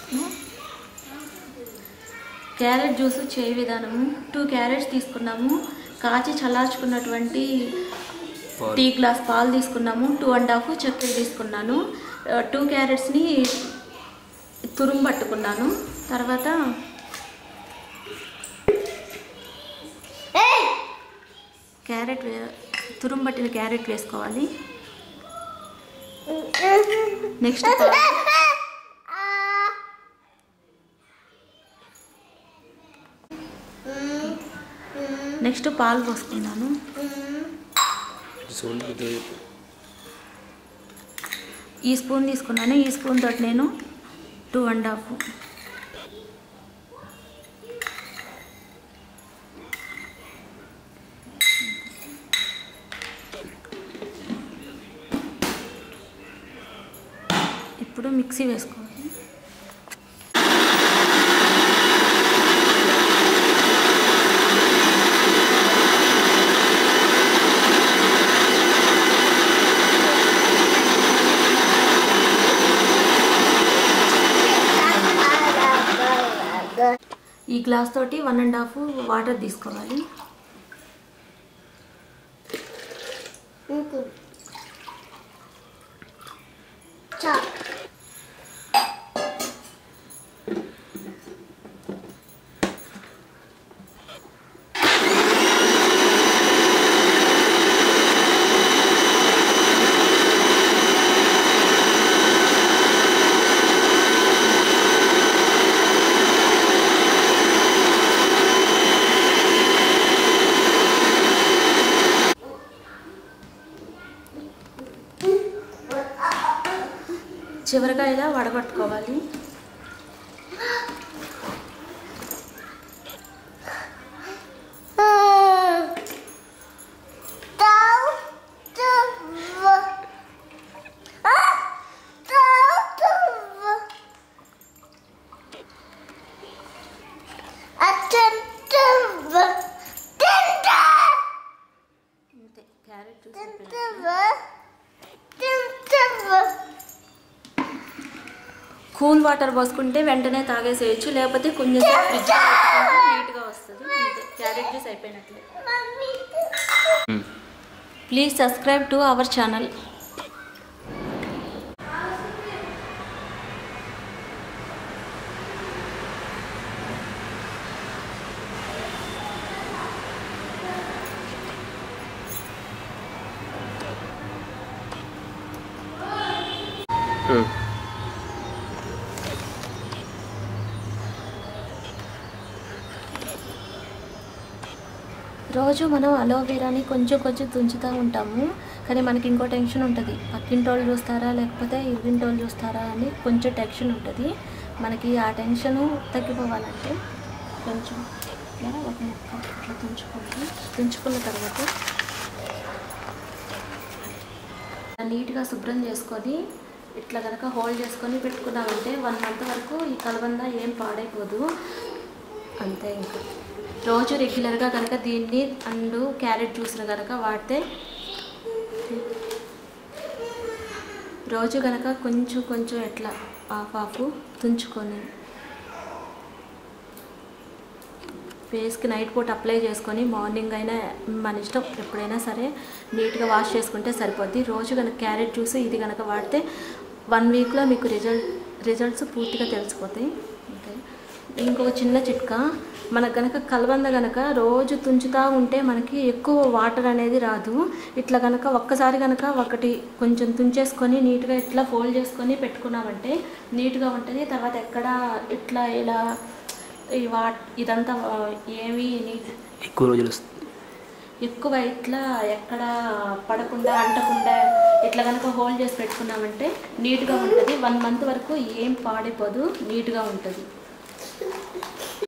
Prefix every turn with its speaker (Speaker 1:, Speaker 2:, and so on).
Speaker 1: Carrot juice చేయ విధానము two carats తీసుకున్నాము కాచి చల్లార్చుకున్నటువంటి టీ గ్లాస్ పాలు తీసుకున్నాము టూ అండ్ హాఫ్ చక్కెర తీసుకున్నాను టూ క్యారెట్స్ని తురుము పట్టుకున్నాను తర్వాత క్యారెట్ వే- తురుము పట్టిన క్యారెట్ వేసుకోవాలి నెక్స్ట్ పాలు నెక్స్ట్ పాలు పోసుకున్నాను
Speaker 2: సౌండ్ పెద్దగా చెప్పు.
Speaker 1: ఈ స్పూన్ తీసుకున్నాను ఈ స్పూన్ తోటి నేను టూ అండ్ హాఫ్ ఇప్పుడు మిక్సీ వేసుకోవాలి ఈ గ్లాస్ తోటి వన్ అండ్ హాఫ్ వాటర్ తీసుకోవాలి చివరిగా ఇలా వడగొట్టుకోవాలి అంతే క్యారెట్ జ్యూస్ అయిపోయింది. కూల్ వాటర్ పోసుకుంటే వెంటనే తాగేసేయచ్చు లేకపోతే కొంచెం ఫ్రిడ్జ్ నీట్గా వస్తుంది అంతే క్యారెట్ జ్యూస్ అయిపోయినట్లే please subscribe to our channel
Speaker 2: um.
Speaker 1: రోజు మనం అలోవెరాని కొంచెం కొంచెం తుంచుతూ ఉంటాము కానీ మనకి ఇంకో టెన్షన్ ఉంటుంది పక్కింటోళ్ళు చూస్తారా లేకపోతే ఇరుగింటోళ్ళు చూస్తారా అని కొంచెం టెన్షన్ ఉంటుంది మనకి ఆ టెన్షన్ తగ్గిపోవాలంటే కొంచెం ఇలా ఒక ముక్క ఇట్లా తుంచుకోండి తుంచుకున్న తర్వాత నీట్గా శుభ్రం చేసుకొని ఇట్లా కనుక హోల్డ్ చేసుకొని పెట్టుకున్నామంటే వన్ మంత్ వరకు ఈ కలబంద ఏం పాడైపోదు అంతే ఇంకా రోజు రెగ్యులర్గా కనుక దీన్ని అండ్ క్యారెట్ జ్యూస్ని కనుక వాడితే రోజు కనుక కొంచెం కొంచెం ఎట్లా హాఫ్ హాఫ్ తుంచుకొని ఫేస్కి నైట్ పూట అప్లై చేసుకొని మార్నింగ్ అయినా మన ఇష్టం ఎప్పుడైనా సరే నీట్గా వాష్ చేసుకుంటే సరిపోద్ది రోజు కనుక క్యారెట్ జ్యూస్ ఇది కనుక వాడితే వన్ వీక్లో మీకు రిజల్ట్ రిజల్ట్స్ పూర్తిగా తెలిసిపోతాయి ఓకే ఇంకొక చిన్న చిట్కా మనకు గనక కలబంద గనక రోజు తుంచుతూ ఉంటే మనకి ఎక్కువ వాటర్ అనేది రాదు ఇట్లా గనక ఒక్కసారి గనక ఒకటి కొంచెం తుంచేసుకొని నీట్గా ఇట్లా ఫోల్డ్ చేసుకొని పెట్టుకున్నామంటే నీట్గా ఉంటుంది తర్వాత ఎక్కడ ఇట్లా ఇలా ఈ వా ఇదంతా ఏమీ నీట్
Speaker 2: ఎక్కువ రోజులు వస్తుంది
Speaker 1: ఎక్కువ ఇట్లా ఎక్కడ పడకుండా అంటకుండా ఇట్లా కనుక హోల్డ్ చేసి పెట్టుకున్నామంటే నీట్గా ఉంటుంది వన్ మంత్ వరకు ఏం పాడైపోదు నీట్గా ఉంటుంది